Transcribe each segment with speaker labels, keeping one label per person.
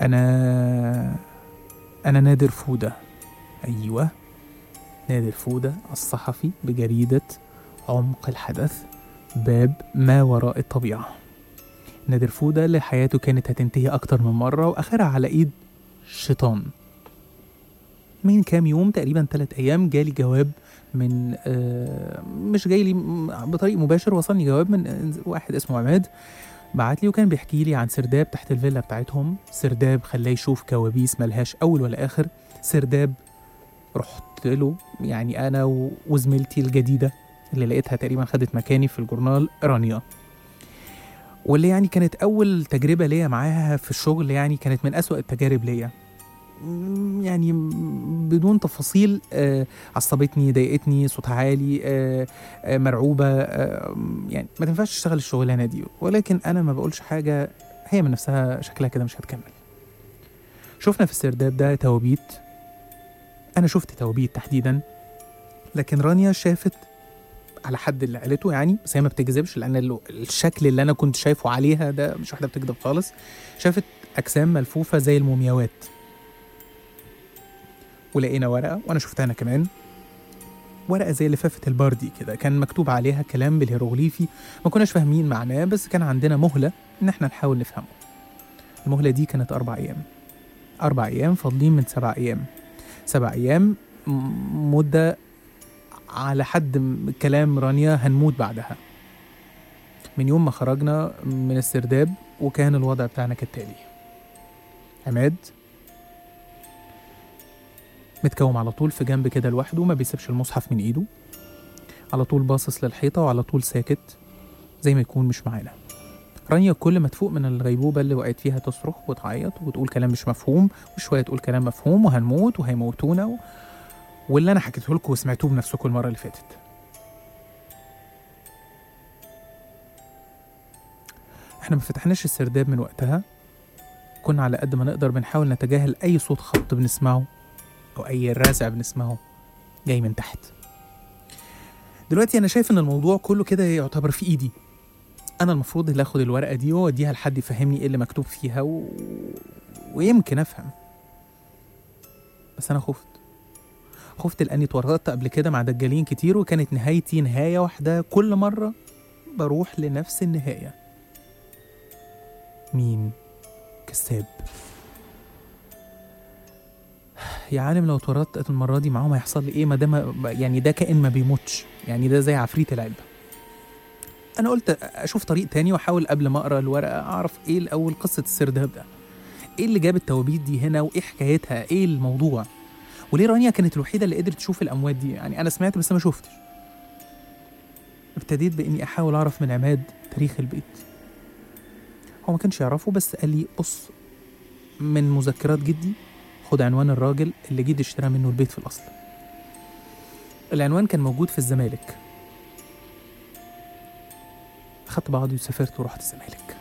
Speaker 1: انا انا نادر فوده ايوه نادر فوده الصحفي بجريده عمق الحدث باب ما وراء الطبيعه نادر فوده اللي حياته كانت هتنتهي اكتر من مره واخرها على ايد شيطان من كام يوم تقريبا ثلاث ايام جالي جواب من آه، مش جاي لي م- بطريق مباشر وصلني جواب من آه، واحد اسمه عماد بعت لي وكان بيحكي لي عن سرداب تحت الفيلا بتاعتهم سرداب خلاه يشوف كوابيس ملهاش اول ولا اخر سرداب رحت له يعني انا و- وزميلتي الجديده اللي لقيتها تقريبا خدت مكاني في الجورنال رانيا واللي يعني كانت اول تجربه ليا معاها في الشغل يعني كانت من أسوأ التجارب ليا م- يعني م- بدون تفاصيل آه، عصبتني ضايقتني صوتها عالي آه، آه، مرعوبه آه، يعني ما تنفعش تشتغل الشغلانه دي ولكن انا ما بقولش حاجه هي من نفسها شكلها كده مش هتكمل شفنا في السرداب ده توابيت انا شفت توابيت تحديدا لكن رانيا شافت على حد اللي قالته يعني بس هي ما بتكذبش لان ال- الشكل اللي انا كنت شايفه عليها ده مش واحده بتكذب خالص شافت اجسام ملفوفه زي المومياوات ولقينا ورقه وانا شفتها انا كمان ورقه زي لفافه الباردي كده كان مكتوب عليها كلام بالهيروغليفي ما كناش فاهمين معناه بس كان عندنا مهله ان احنا نحاول نفهمه المهله دي كانت اربع ايام اربع ايام فاضلين من سبع ايام سبع ايام م- مده على حد م- كلام رانيا هنموت بعدها من يوم ما خرجنا من السرداب وكان الوضع بتاعنا كالتالي عماد متكوم على طول في جنب كده لوحده ما بيسيبش المصحف من ايده على طول باصص للحيطة وعلى طول ساكت زي ما يكون مش معانا رانيا كل ما تفوق من الغيبوبة اللي وقعت فيها تصرخ وتعيط وتقول كلام مش مفهوم وشوية تقول كلام مفهوم وهنموت وهيموتونا و... واللي أنا حكيته لكم وسمعتوه بنفسكم المرة اللي فاتت احنا ما فتحناش السرداب من وقتها كنا على قد ما نقدر بنحاول نتجاهل أي صوت خبط بنسمعه أو أي رزع بنسمعه جاي من تحت دلوقتي أنا شايف إن الموضوع كله كده يعتبر في إيدي أنا المفروض اللي آخد الورقة دي وأوديها لحد يفهمني إيه اللي مكتوب فيها و... ويمكن أفهم بس أنا خفت خفت لأني اتورطت قبل كده مع دجالين كتير وكانت نهايتي نهاية واحدة كل مرة بروح لنفس النهاية مين كذاب يا عالم لو اتورطت المرة دي معاهم هيحصل لي ايه ما دام يعني ده كائن ما بيموتش يعني ده زي عفريت العلبة انا قلت اشوف طريق تاني واحاول قبل ما اقرا الورقة اعرف ايه الاول قصة السرداب ده ايه اللي جاب التوابيت دي هنا وايه حكايتها ايه الموضوع وليه رانيا كانت الوحيدة اللي قدرت تشوف الاموات دي يعني انا سمعت بس ما شفتش ابتديت باني احاول اعرف من عماد تاريخ البيت هو ما كانش يعرفه بس قال لي بص من مذكرات جدي خد عنوان الراجل اللي جدي اشترى منه البيت في الأصل العنوان كان موجود في الزمالك أخدت بعضي وسافرت ورحت الزمالك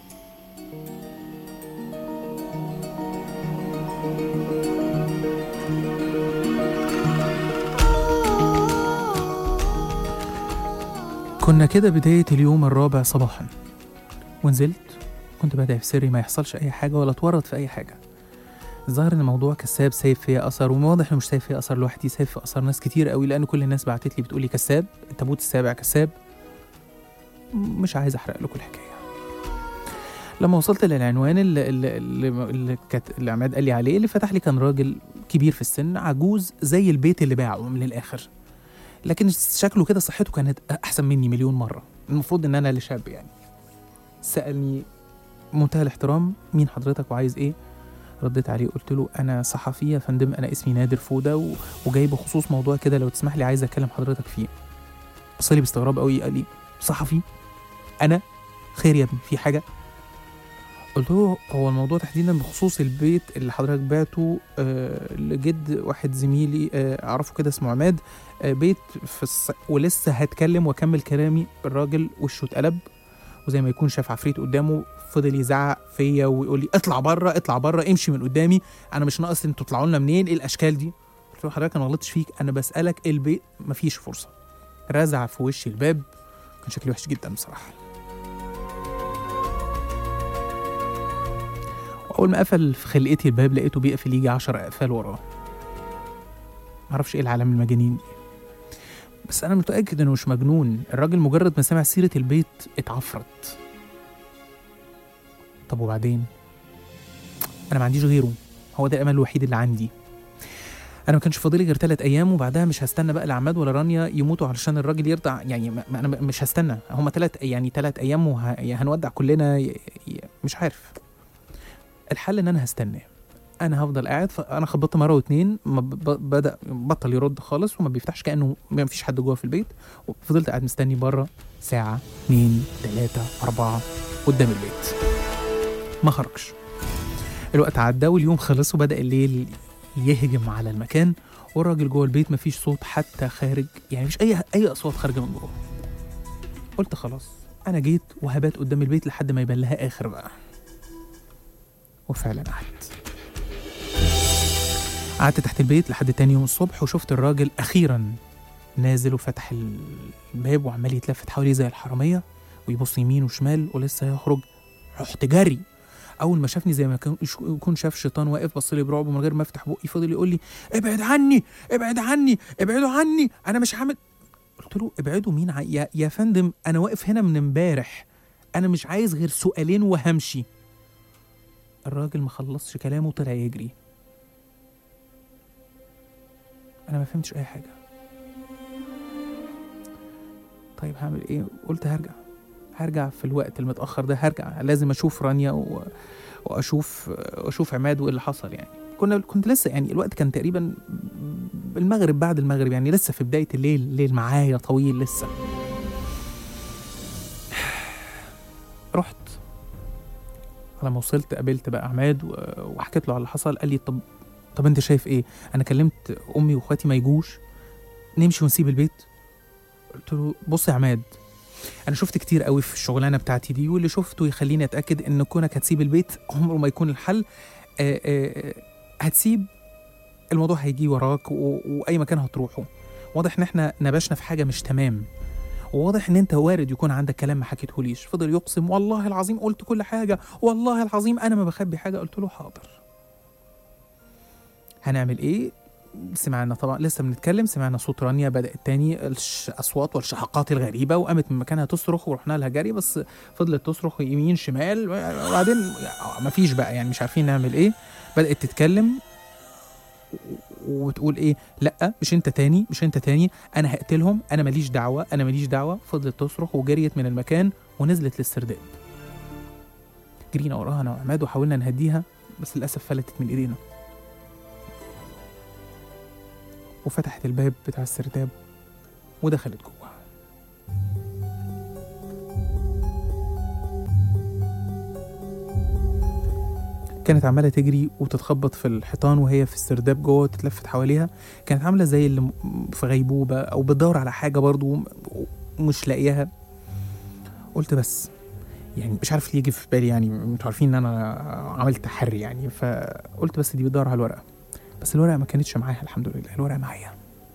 Speaker 1: كنا كده بداية اليوم الرابع صباحا ونزلت كنت بدأ في سري ما يحصلش أي حاجة ولا اتورط في أي حاجة الظاهر ان الموضوع كساب سايب فيا اثر وواضح انه مش سايب فيا اثر لوحدي سايب في اثر ناس كتير قوي لان كل الناس بعتت لي بتقول لي كساب التابوت السابع كساب م- مش عايز احرق لكم الحكايه لما وصلت للعنوان اللي اللي, اللي, اللي, كانت اللي عماد قال لي عليه اللي فتح لي كان راجل كبير في السن عجوز زي البيت اللي باعه من الاخر لكن شكله كده صحته كانت احسن مني مليون مره المفروض ان انا اللي شاب يعني سالني منتهى الاحترام مين حضرتك وعايز ايه رديت عليه قلت له انا صحفي يا فندم انا اسمي نادر فوده و... وجاي بخصوص موضوع كده لو تسمح لي عايز اكلم حضرتك فيه بص لي باستغراب قوي قال لي صحفي انا خير يا ابني في حاجه قلت له هو الموضوع تحديدا بخصوص البيت اللي حضرتك بعته آه لجد واحد زميلي آه اعرفه كده اسمه عماد آه بيت في الص... ولسه هتكلم واكمل كلامي الراجل وشه اتقلب وزي ما يكون شاف عفريت قدامه فضل يزعق فيا ويقول لي اطلع بره اطلع بره امشي من قدامي انا مش ناقص انتوا تطلعوا لنا منين ايه الاشكال دي قلت له حضرتك انا ما غلطتش فيك انا بسالك البيت مفيش فرصه رزع في وشي الباب كان شكلي وحش جدا بصراحه اول ما قفل في خلقتي الباب لقيته بيقفل يجي عشر اقفال وراه معرفش ايه العالم المجانين دي بس انا متاكد انه مش مجنون الراجل مجرد ما سمع سيره البيت اتعفرت طب وبعدين انا ما عنديش غيره هو ده الامل الوحيد اللي عندي انا ما كانش فاضلي غير ثلاث ايام وبعدها مش هستنى بقى لا عماد ولا رانيا يموتوا علشان الراجل يرضع يعني ما ما انا مش هستنى هما ثلاث يعني ثلاث ايام وهنودع كلنا ي- ي- مش عارف الحل ان انا هستناه انا هفضل قاعد فانا خبطت مره واتنين ما ب- ب- بدا بطل يرد خالص وما بيفتحش كانه ما فيش حد جوه في البيت وفضلت قاعد مستني بره ساعه اتنين تلاته اربعه قدام البيت ما خرجش الوقت عدى واليوم خلص وبدا الليل يهجم على المكان والراجل جوه البيت مفيش صوت حتى خارج يعني مفيش اي اي اصوات خارجه من جوه قلت خلاص انا جيت وهبات قدام البيت لحد ما يبان لها اخر بقى وفعلا قعدت قعدت تحت البيت لحد تاني يوم الصبح وشفت الراجل اخيرا نازل وفتح الباب وعمال يتلفت حواليه زي الحراميه ويبص يمين وشمال ولسه يخرج رحت جري اول ما شافني زي ما كان يكون شاف شيطان واقف بص لي برعب من غير ما افتح بقي فضل يقول لي ابعد عني ابعد عني ابعدوا عني انا مش هعمل قلت له ابعدوا مين ع... يا... يا فندم انا واقف هنا من امبارح انا مش عايز غير سؤالين وهمشي الراجل ما خلصش كلامه وطلع يجري انا ما فهمتش اي حاجه طيب هعمل ايه قلت هرجع هرجع في الوقت المتاخر ده هرجع لازم اشوف رانيا و... واشوف واشوف عماد وايه اللي حصل يعني كنا كنت لسه يعني الوقت كان تقريبا المغرب بعد المغرب يعني لسه في بدايه الليل الليل معايا طويل لسه رحت لما وصلت قابلت بقى عماد و- وحكيت له على اللي حصل قال لي طب طب انت شايف ايه انا كلمت امي واخواتي ما يجوش نمشي ونسيب البيت قلت له بص يا عماد انا شفت كتير قوي في الشغلانه بتاعتي دي واللي شفته يخليني اتاكد ان كونك هتسيب البيت عمره ما يكون الحل آه، آه، هتسيب الموضوع هيجي وراك و... واي مكان هتروحه واضح ان احنا نبشنا في حاجه مش تمام وواضح ان انت وارد يكون عندك كلام ما حكيتهوليش فضل يقسم والله العظيم قلت كل حاجه والله العظيم انا ما بخبي حاجه قلت له حاضر هنعمل ايه سمعنا طبعا لسه بنتكلم سمعنا صوت رانيا بدأت تاني الأصوات والشهقات الغريبة وقامت من مكانها تصرخ ورحنا لها جري بس فضلت تصرخ يمين شمال وبعدين مفيش بقى يعني مش عارفين نعمل ايه بدأت تتكلم وتقول ايه لا مش انت تاني مش انت تاني انا هقتلهم انا ماليش دعوه انا ماليش دعوه فضلت تصرخ وجريت من المكان ونزلت للسرداب جرينا وراها انا وعماد وحاولنا نهديها بس للاسف فلتت من ايدينا وفتحت الباب بتاع السرداب ودخلت جوه كانت عمالة تجري وتتخبط في الحيطان وهي في السرداب جوه وتتلفت حواليها كانت عاملة زي اللي م- في غيبوبة أو بتدور على حاجة برضو ومش لاقياها قلت بس يعني مش عارف ليه يجي في بالي يعني انتوا عارفين ان انا عملت تحري يعني فقلت بس دي بتدور على الورقة بس الورقة ما كانتش معاها الحمد لله الورقة معايا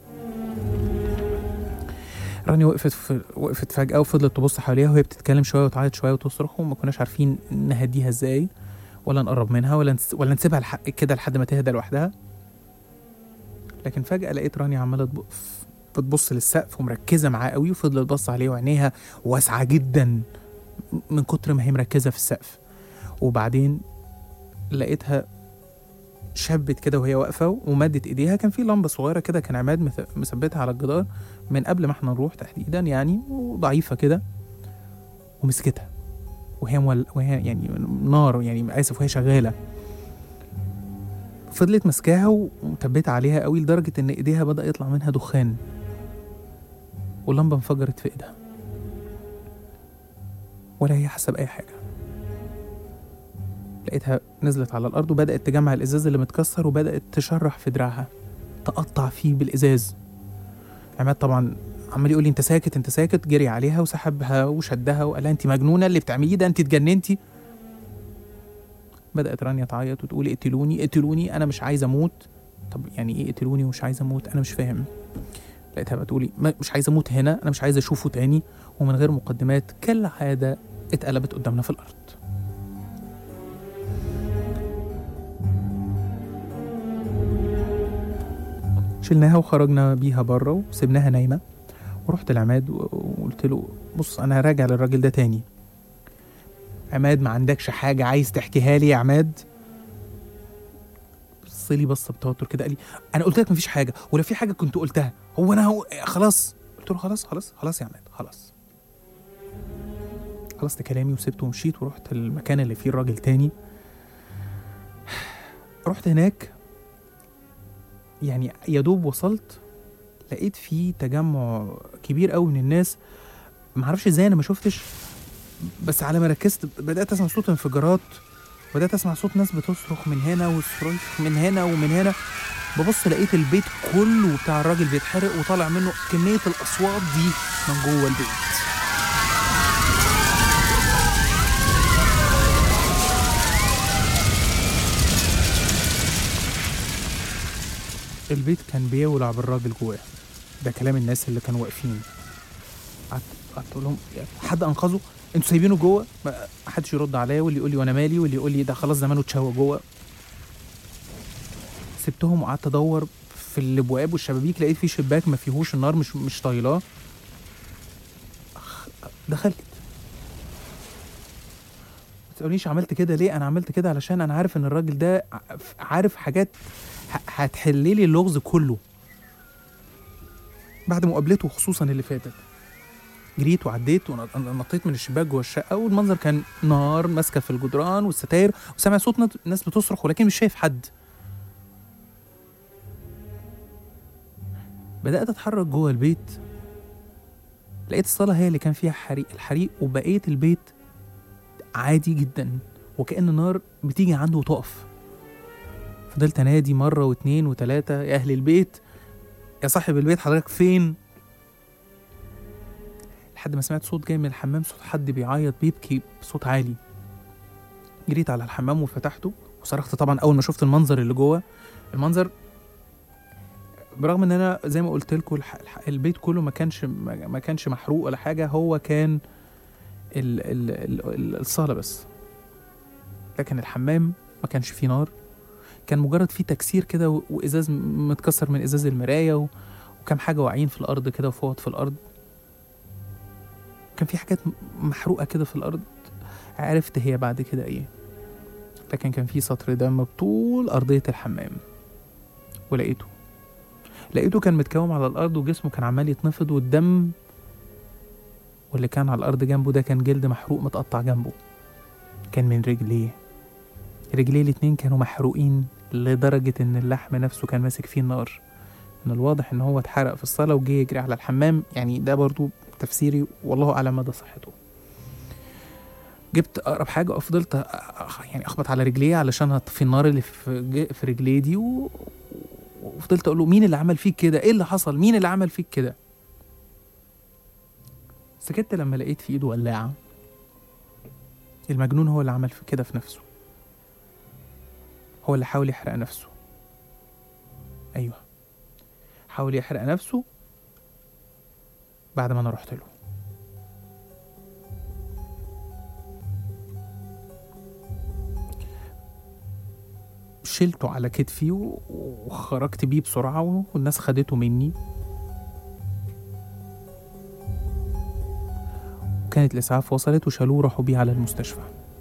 Speaker 1: رانيا وقفت في وقفت فجأة وفضلت تبص حواليها وهي بتتكلم شوية وتعيط شوية وتصرخ وما كناش عارفين نهديها ازاي ولا نقرب منها ولا نس... ولا نسيبها الحق كده لحد ما تهدى لوحدها لكن فجأة لقيت رانيا عمالة تب- بتبص للسقف ومركزة معاه قوي وفضلت تبص عليه وعينيها واسعة جدا من كتر ما هي مركزة في السقف وبعدين لقيتها شبت كده وهي واقفة ومدت ايديها كان في لمبة صغيرة كده كان عماد مث- مثبتها على الجدار من قبل ما احنا نروح تحديدا يعني وضعيفة كده ومسكتها وهي مول... وهي يعني نار يعني اسف وهي شغالة فضلت ماسكاها ومثبتة عليها قوي لدرجة ان ايديها بدأ يطلع منها دخان واللمبة انفجرت في ايدها ولا هي حاسة بأي حاجة لقيتها نزلت على الأرض وبدأت تجمع الإزاز اللي متكسر وبدأت تشرح في دراعها تقطع فيه بالإزاز عماد طبعا عمال يقول لي انت ساكت انت ساكت جري عليها وسحبها وشدها وقال لها انت مجنونه اللي بتعمليه ده انت اتجننتي بدات رانيا تعيط وتقول اقتلوني اقتلوني انا مش عايزه اموت طب يعني ايه اقتلوني ومش عايزه اموت انا مش فاهم لقيتها بتقولي "ما- مش عايزه اموت هنا انا مش عايزه اشوفه تاني ومن غير مقدمات كالعاده اتقلبت قدامنا في الارض شلناها وخرجنا بيها بره وسبناها نايمه ورحت لعماد و- وقلت له بص انا راجع للراجل ده تاني عماد ما عندكش حاجه عايز تحكيها لي يا عماد بص لي بصه بتوتر كده قال لي انا قلت لك مفيش حاجه ولا في حاجه كنت قلتها هو انا هو خلاص قلت له خلاص خلاص خلاص يا عماد خلاص خلصت كلامي وسبته ومشيت ورحت المكان اللي فيه الراجل تاني رحت هناك يعني يا دوب وصلت لقيت فيه تجمع كبير قوي من الناس معرفش ازاي انا ما شفتش بس على ما ركزت بدات اسمع صوت انفجارات بدات اسمع صوت ناس بتصرخ من هنا وصريخ من هنا ومن هنا ببص لقيت البيت كله بتاع الراجل بيتحرق وطالع منه كميه الاصوات دي من جوه البيت البيت كان بيولع بالراجل جواه ده كلام الناس اللي كانوا واقفين قعدت قعدت اقول لهم يعني حد انقذه انتوا سايبينه جوه ما حدش يرد عليا واللي يقول لي وانا مالي واللي يقول لي ده خلاص زمانه اتشوى جوه سبتهم وقعدت ادور في الابواب والشبابيك لقيت في شباك ما فيهوش النار مش مش طايلاه أخ- دخلت ما تسألونيش عملت كده ليه انا عملت كده علشان انا عارف ان الراجل ده ع- عارف حاجات ه- هتحللي اللغز كله بعد مقابلته خصوصا اللي فاتت جريت وعديت ونطيت من الشباك جوه الشقه والمنظر كان نار ماسكه في الجدران والستاير وسامع صوت نت- ناس بتصرخ ولكن مش شايف حد بدات اتحرك جوه البيت لقيت الصاله هي اللي كان فيها حريق الحريق وبقيه البيت عادي جدا وكأن النار بتيجي عنده وتقف فضلت انادي مره واتنين وتلاته يا اهل البيت يا صاحب البيت حضرتك فين لحد ما سمعت صوت جاي من الحمام صوت حد بيعيط بيبكي بصوت عالي جريت على الحمام وفتحته وصرخت طبعا اول ما شفت المنظر اللي جوه المنظر برغم ان انا زي ما قلت لكم الح... الح... البيت كله ما كانش ما ما كانش محروق ولا حاجه هو كان ال... ال... ال... ال... الصاله بس لكن الحمام ما كانش فيه نار كان مجرد فيه تكسير كده و... وازاز م- متكسر من ازاز المرايه و... وكام حاجه واقعين في الارض كده وفوط في الارض كان في حاجات م- محروقه كده في الارض عرفت هي بعد كده ايه لكن كان في سطر دم بطول ارضيه الحمام ولقيته لقيته كان متكوم على الارض وجسمه كان عمال يتنفض والدم واللي كان على الارض جنبه ده كان جلد محروق متقطع جنبه كان من رجليه رجليه الاتنين كانوا محروقين لدرجة إن اللحم نفسه كان ماسك فيه النار من الواضح إن هو اتحرق في الصالة وجه يجري على الحمام يعني ده برضو تفسيري والله أعلم مدى صحته جبت أقرب حاجة وفضلت أ- أ- يعني أخبط على رجليه علشان أطفي النار اللي في ج- في رجليه دي و... وفضلت أقول له مين اللي عمل فيك كده؟ إيه اللي حصل؟ مين اللي عمل فيك كده؟ سكت لما لقيت في إيده ولاعة المجنون هو اللي عمل في كده في نفسه هو اللي حاول يحرق نفسه ايوه حاول يحرق نفسه بعد ما انا رحت له شلته على كتفي و- وخرجت بيه بسرعة والناس خدته مني كانت الإسعاف وصلت وشالوه وراحوا بيه على المستشفى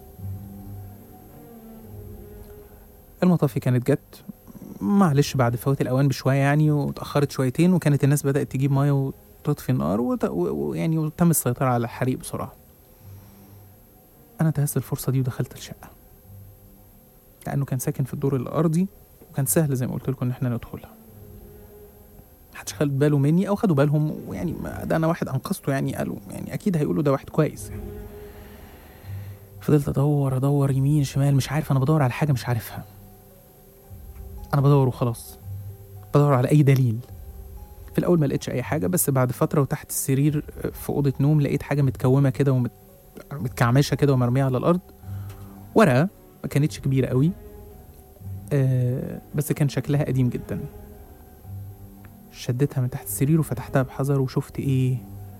Speaker 1: المطافي كانت جت معلش بعد فوات الأوان بشوية يعني وتأخرت شويتين وكانت الناس بدأت تجيب مية وتطفي النار وت- و- ويعني وتم السيطرة على الحريق بسرعة أنا انتهزت الفرصة دي ودخلت الشقة لأنه كان ساكن في الدور الأرضي وكان سهل زي ما قلت لكم إن إحنا ندخلها محدش خد باله مني أو خدوا بالهم ويعني ما- ده أنا واحد أنقذته يعني قالوا يعني أكيد هيقولوا ده واحد كويس يعني. فضلت أدور أدور يمين شمال مش عارف أنا بدور على حاجة مش عارفها انا بدور وخلاص بدور على اي دليل في الاول ما لقيتش اي حاجه بس بعد فتره وتحت السرير في اوضه نوم لقيت حاجه متكومه كده ومتكعمشه كده ومرميه على الارض ورقه ما كانتش كبيره قوي آه بس كان شكلها قديم جدا شدتها من تحت السرير وفتحتها بحذر وشفت ايه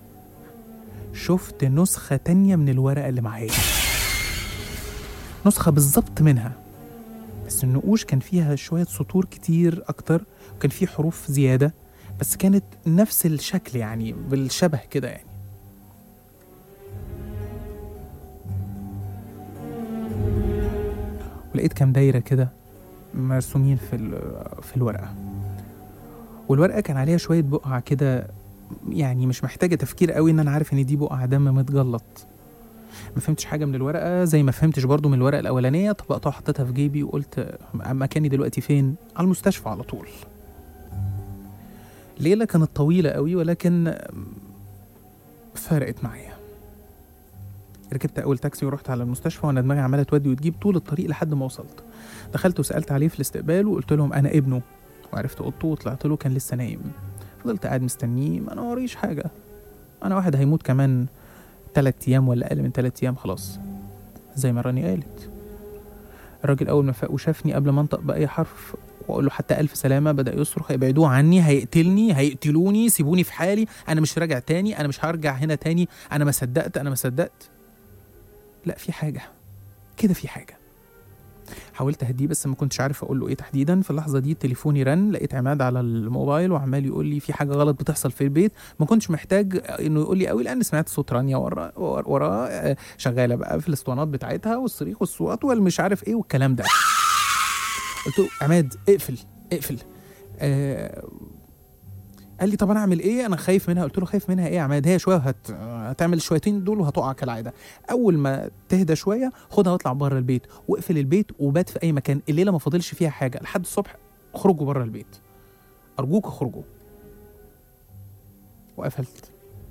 Speaker 1: شفت نسخة تانية من الورقة اللي معايا نسخة بالظبط منها بس النقوش كان فيها شوية سطور كتير أكتر وكان في حروف زيادة بس كانت نفس الشكل يعني بالشبه كده يعني ولقيت كام دايرة كده مرسومين في ال- في الورقة والورقة كان عليها شوية بقع كده يعني مش محتاجة تفكير قوي ان انا عارف ان دي بقع دم متجلط ما فهمتش حاجة من الورقة زي ما فهمتش برضو من الورقة الأولانية طبقتها وحطيتها في جيبي وقلت مكاني دلوقتي فين على المستشفى على طول ليلة كانت طويلة قوي ولكن فرقت معايا ركبت أول تاكسي ورحت على المستشفى وأنا دماغي عمالة تودي وتجيب طول الطريق لحد ما وصلت دخلت وسألت عليه في الاستقبال وقلت لهم أنا ابنه وعرفت اوضته وطلعت له كان لسه نايم فضلت قاعد مستنيه ما انا وريش حاجه انا واحد هيموت كمان تلات ايام ولا اقل من تلات ايام خلاص زي ما راني قالت الراجل اول ما فاق وشافني قبل ما انطق باي حرف واقول له حتى الف سلامه بدا يصرخ ابعدوه عني هيقتلني هيقتلوني سيبوني في حالي انا مش راجع تاني انا مش هرجع هنا تاني انا ما صدقت انا ما صدقت لا في حاجه كده في حاجه حاولت اهديه بس ما كنتش عارف اقول له ايه تحديدا في اللحظه دي تليفوني رن لقيت عماد على الموبايل وعمال يقول لي في حاجه غلط بتحصل في البيت ما كنتش محتاج انه يقول لي قوي لان سمعت صوت رانيا ورا ورا ورا آه، شغاله بقى في الاسطوانات بتاعتها والصريخ والصوت والمش عارف ايه والكلام ده قلت له عماد اقفل اقفل آه قال لي طب انا اعمل ايه انا خايف منها قلت له خايف منها ايه يا عماد هي شويه هت... هتعمل الشويتين دول وهتقع كالعاده اول ما تهدى شويه خدها واطلع بره البيت واقفل البيت وبات في اي مكان الليله ما فاضلش فيها حاجه لحد الصبح اخرجوا بره البيت ارجوك اخرجوا وقفلت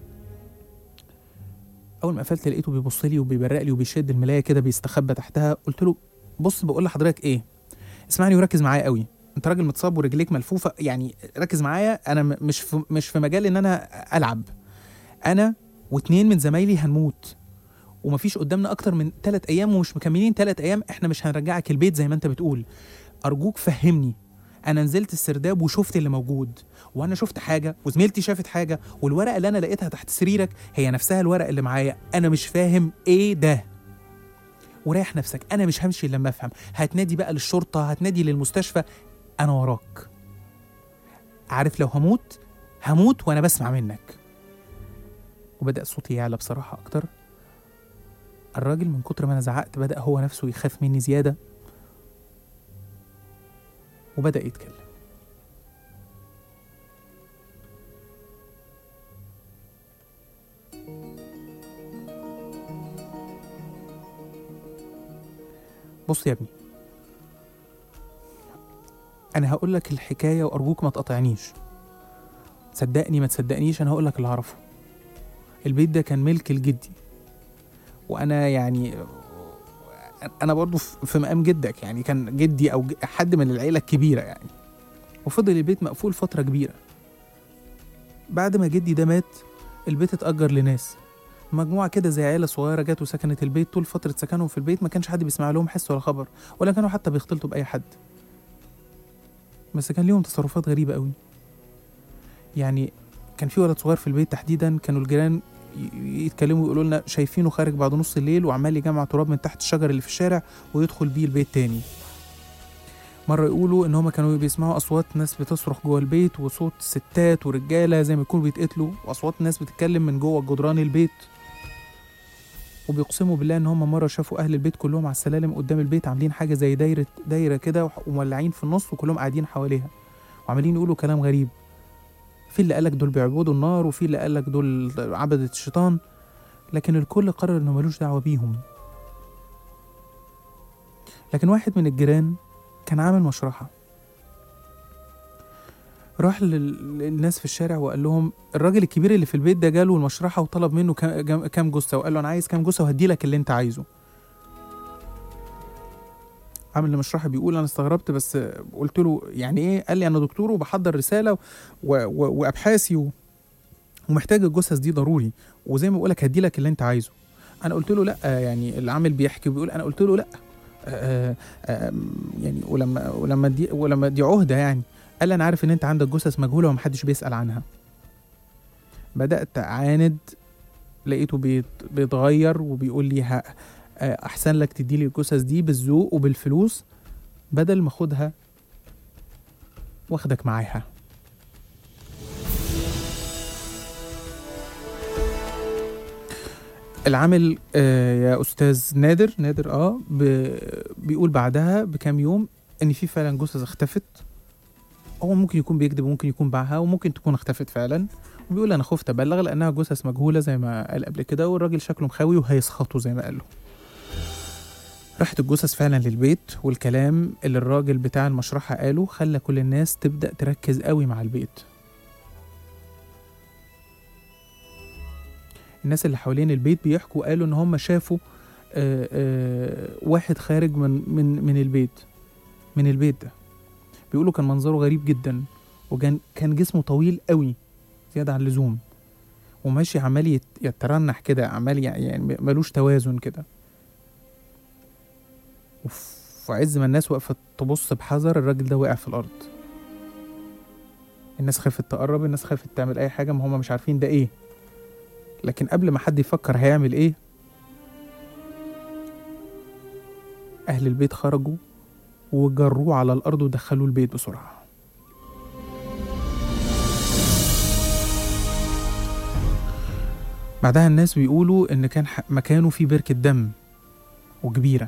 Speaker 1: اول ما قفلت لقيته بيبص لي وبيبرق لي وبيشد الملايه كده بيستخبى تحتها قلت له بص بقول لحضرتك ايه اسمعني وركز معايا قوي انت راجل متصاب ورجليك ملفوفه يعني ركز معايا انا م- مش في مش في مجال ان انا العب انا واتنين من زمايلي هنموت ومفيش قدامنا اكتر من ثلاث ايام ومش مكملين ثلاث ايام احنا مش هنرجعك البيت زي ما انت بتقول ارجوك فهمني انا نزلت السرداب وشفت اللي موجود وانا شفت حاجه وزميلتي شافت حاجه والورقه اللي انا لقيتها تحت سريرك هي نفسها الورقه اللي معايا انا مش فاهم ايه ده وريح نفسك انا مش همشي إلا لما افهم هتنادي بقى للشرطه هتنادي للمستشفى انا وراك عارف لو هموت هموت وانا بسمع منك وبدا صوتي يعلى بصراحه اكتر الراجل من كتر ما انا زعقت بدا هو نفسه يخاف مني زياده وبدا يتكلم بص يا ابني انا هقول لك الحكايه وارجوك ما تقاطعنيش صدقني ما تصدقنيش انا هقول لك اللي اعرفه البيت ده كان ملك لجدي وانا يعني انا برضو في في مقام جدك يعني كان جدي او ج- حد من العيله الكبيره يعني وفضل البيت مقفول فتره كبيره بعد ما جدي ده مات البيت اتأجر لناس مجموعة كده زي عيلة صغيرة جت وسكنت البيت طول فترة سكنهم في البيت ما كانش حد بيسمع لهم حس ولا خبر ولا كانوا حتى بيختلطوا بأي حد بس كان ليهم تصرفات غريبة قوي يعني كان في ولد صغير في البيت تحديدا كانوا الجيران ي- يتكلموا يقولوا لنا شايفينه خارج بعد نص الليل وعمال يجمع تراب من تحت الشجر اللي في الشارع ويدخل بيه البيت تاني مرة يقولوا إن هما كانوا بيسمعوا أصوات ناس بتصرخ جوه البيت وصوت ستات ورجالة زي ما يكونوا بيتقتلوا وأصوات ناس بتتكلم من جوه جدران البيت وبيقسموا بالله إن هما مرة شافوا أهل البيت كلهم على السلالم قدام البيت عاملين حاجة زي دايرة دايرة كده وح- ومولعين في النص وكلهم قاعدين حواليها وعمالين يقولوا كلام غريب في اللي قالك دول بيعبدوا النار وفي اللي قالك دول عبدة الشيطان لكن الكل قرر إنه ملوش دعوة بيهم لكن واحد من الجيران كان عامل مشرحة راح لل- للناس في الشارع وقال لهم الراجل الكبير اللي في البيت ده جاله المشرحة وطلب منه كام- جام- كام جثة وقال له أنا عايز كام جثة وهدي لك اللي أنت عايزه عامل المشرحة بيقول أنا استغربت بس قلت له يعني إيه قال لي أنا دكتور وبحضر رسالة و... و... وأبحاثي و... ومحتاج الجثث دي ضروري وزي ما بقولك هدي لك اللي أنت عايزه أنا قلت له لأ يعني العامل بيحكي وبيقول أنا قلت له لأ آه، آه، يعني ولما ولما دي ولما دي عهده يعني قال لي انا عارف ان انت عندك جثث مجهوله ومحدش بيسال عنها بدات اعاند لقيته بيت بيتغير وبيقول لي ه- آه، احسن لك تدي لي الجثث دي بالذوق وبالفلوس بدل ما اخدها واخدك معاها العامل آه يا استاذ نادر نادر اه ب... بيقول بعدها بكام يوم ان في فعلا جثث اختفت هو ممكن يكون بيكذب وممكن يكون باعها وممكن تكون اختفت فعلا وبيقول انا خفت ابلغ لانها جثث مجهوله زي ما قال قبل كده والراجل شكله مخاوي وهيسخطه زي ما قال له راحت الجثث فعلا للبيت والكلام اللي الراجل بتاع المشرحة قاله خلى كل الناس تبدأ تركز قوي مع البيت الناس اللي حوالين البيت بيحكوا قالوا ان هم شافوا آه، آه، واحد خارج من من من البيت من البيت ده بيقولوا كان منظره غريب جدا وكان كان جسمه طويل قوي زيادة عن اللزوم وماشي عمال يت- يترنح كده عمال يع- يعني ملوش توازن كده وفي عز ما الناس وقفت تبص بحذر الراجل ده وقع في الأرض الناس خافت تقرب الناس خافت تعمل أي حاجة ما هم مش عارفين ده إيه لكن قبل ما حد يفكر هيعمل إيه أهل البيت خرجوا وجروه على الأرض ودخلوه البيت بسرعة بعدها الناس بيقولوا إن كان ح- مكانه في بركة دم وكبيرة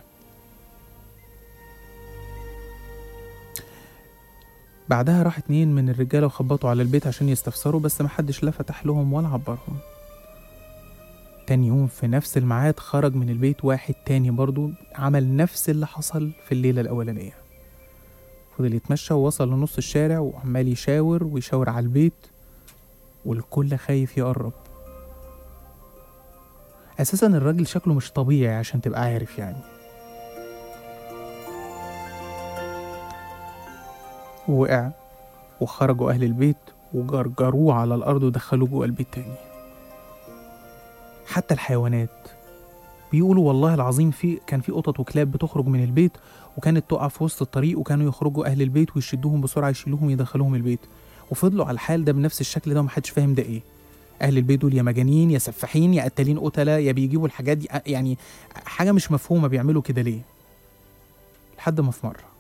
Speaker 1: بعدها راح اتنين من الرجالة وخبطوا على البيت عشان يستفسروا بس محدش لا فتح لهم ولا عبرهم تاني يوم في نفس الميعاد خرج من البيت واحد تاني برضو عمل نفس اللي حصل في الليلة الأولانية فضل يتمشى ووصل لنص الشارع وعمال يشاور ويشاور على البيت والكل خايف يقرب أساسا الراجل شكله مش طبيعي عشان تبقى عارف يعني وقع وخرجوا أهل البيت وجرجروه على الأرض ودخلوه جوه البيت تاني حتى الحيوانات بيقولوا والله العظيم في كان في قطط وكلاب بتخرج من البيت وكانت تقع في وسط الطريق وكانوا يخرجوا أهل البيت ويشدوهم بسرعة يشيلوهم يدخلوهم البيت وفضلوا على الحال ده بنفس الشكل ده ومحدش فاهم ده إيه أهل البيت دول يا مجانين يا سفاحين يا قتالين قتلة يا بيجيبوا الحاجات دي يعني حاجة مش مفهومة بيعملوا كده ليه لحد ما في مرة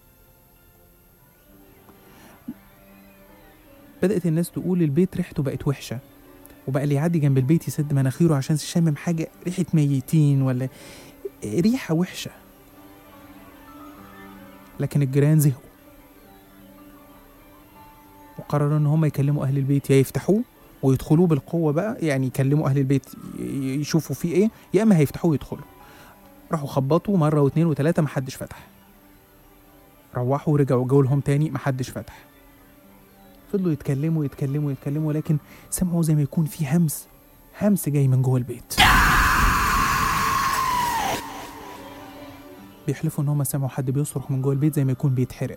Speaker 1: بدأت الناس تقول البيت ريحته بقت وحشة وبقى اللي يعدي جنب البيت يسد مناخيره عشان شامم حاجة ريحة ميتين ولا ريحة وحشة لكن الجيران زهقوا وقرروا ان هم يكلموا اهل البيت يا يفتحوه ويدخلوه بالقوة بقى يعني يكلموا اهل البيت ي- يشوفوا فيه ايه يا اما هيفتحوه ويدخلوا راحوا خبطوا مرة واتنين وتلاتة محدش فتح روحوا ورجعوا جو لهم تاني محدش فتح فضلوا يتكلموا يتكلموا يتكلموا لكن سمعوا زي ما يكون في همس همس جاي من جوه البيت بيحلفوا ان هم سمعوا حد بيصرخ من جوه البيت زي ما يكون بيتحرق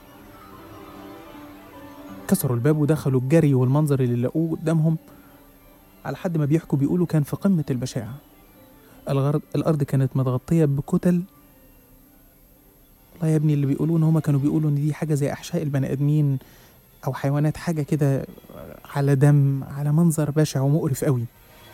Speaker 1: كسروا الباب ودخلوا الجري والمنظر اللي لقوه قدامهم على حد ما بيحكوا بيقولوا كان في قمة البشاعة الغرض الأرض كانت متغطية بكتل والله يا ابني اللي بيقولوا ان هما كانوا بيقولوا ان دي حاجة زي أحشاء البني آدمين أو حيوانات حاجة كده على دم على منظر بشع ومقرف قوي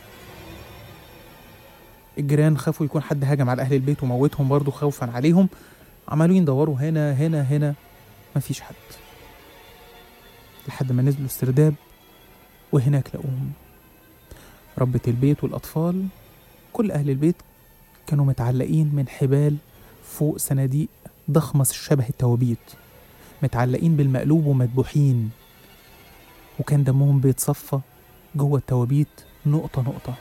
Speaker 1: الجيران خافوا يكون حد هجم على أهل البيت وموتهم برضه خوفا عليهم عمالوا يدوروا هنا هنا هنا مفيش حد لحد ما نزلوا السرداب وهناك لقوهم ربة البيت والأطفال كل أهل البيت كانوا متعلقين من حبال فوق صناديق ضخمة شبه التوابيت متعلقين بالمقلوب ومدبوحين وكان دمهم بيتصفى جوه التوابيت نقطة نقطة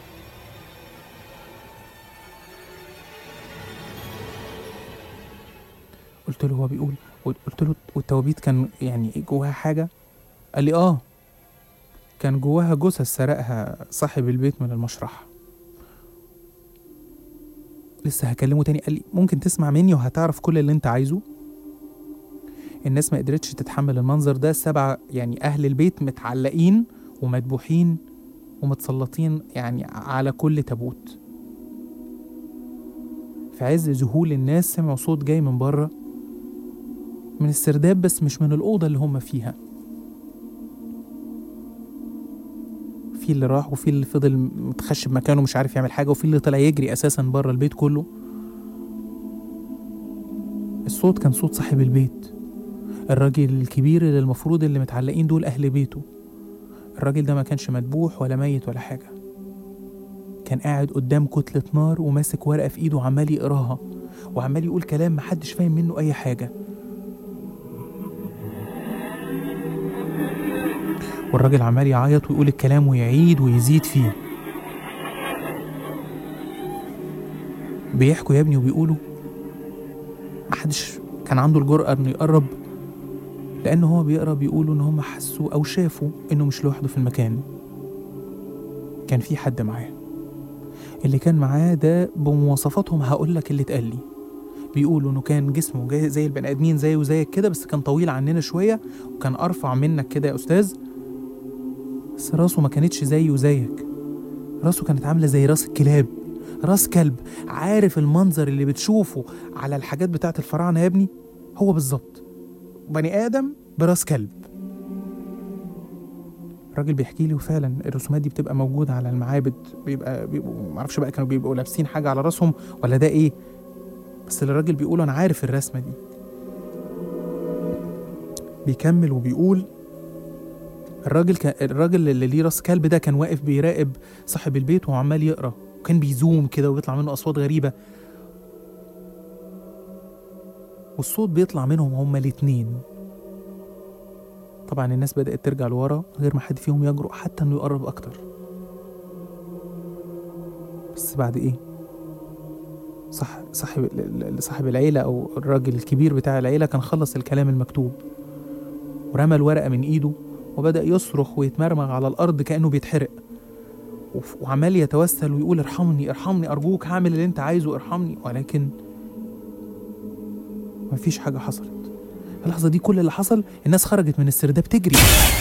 Speaker 1: قلت له هو بيقول قلت له والتوابيت كان يعني جواها حاجة قال لي اه كان جواها جثث سرقها صاحب البيت من المشرحة لسه هكلمه تاني قال لي ممكن تسمع مني وهتعرف كل اللي انت عايزه الناس ما قدرتش تتحمل المنظر ده سبع يعني أهل البيت متعلقين ومدبوحين ومتسلطين يعني على كل تابوت في عز ذهول الناس سمعوا صوت جاي من بره من السرداب بس مش من الأوضة اللي هم فيها في اللي راح وفي اللي فضل متخشب مكانه مش عارف يعمل حاجة وفي اللي طلع يجري أساسا بره البيت كله الصوت كان صوت صاحب البيت الراجل الكبير اللي المفروض اللي متعلقين دول أهل بيته الراجل ده ما كانش مدبوح ولا ميت ولا حاجة كان قاعد قدام كتلة نار وماسك ورقة في إيده وعمال يقراها وعمال يقول كلام محدش فاهم منه أي حاجة والراجل عمال يعيط ويقول الكلام ويعيد ويزيد فيه بيحكوا يا ابني وبيقولوا محدش كان عنده الجرأة إنه يقرب لأن هو بيقرا بيقولوا إن هم حسوا أو شافوا إنه مش لوحده في المكان كان في حد معاه اللي كان معاه ده بمواصفاتهم هقول لك اللي اتقال لي بيقولوا انه كان جسمه جاي زي البني ادمين زيه وزيك كده بس كان طويل عننا شويه وكان ارفع منك كده يا استاذ بس راسه ما كانتش زيه وزيك راسه كانت عامله زي راس الكلاب راس كلب عارف المنظر اللي بتشوفه على الحاجات بتاعت الفراعنه يا ابني هو بالظبط بني ادم براس كلب الراجل بيحكي لي وفعلا الرسومات دي بتبقى موجوده على المعابد بيبقى بيبقوا معرفش بقى كانوا بيبقوا لابسين حاجه على راسهم ولا ده ايه بس اللي الراجل بيقول انا عارف الرسمه دي بيكمل وبيقول الراجل كان الراجل اللي ليه راس كلب ده كان واقف بيراقب صاحب البيت وهو عمال يقرا وكان بيزوم كده ويطلع منه اصوات غريبه والصوت بيطلع منهم هما الاتنين طبعا الناس بدأت ترجع لورا غير ما حد فيهم يجرؤ حتى انه يقرب اكتر بس بعد ايه صح صاحب صاحب العيلة او الراجل الكبير بتاع العيلة كان خلص الكلام المكتوب ورمى الورقة من ايده وبدأ يصرخ ويتمرمغ على الارض كأنه بيتحرق وف- وعمال يتوسل ويقول ارحمني ارحمني ارجوك هعمل اللي انت عايزه ارحمني ولكن مفيش حاجة حصلت اللحظة دي كل اللي حصل الناس خرجت من السرداب تجري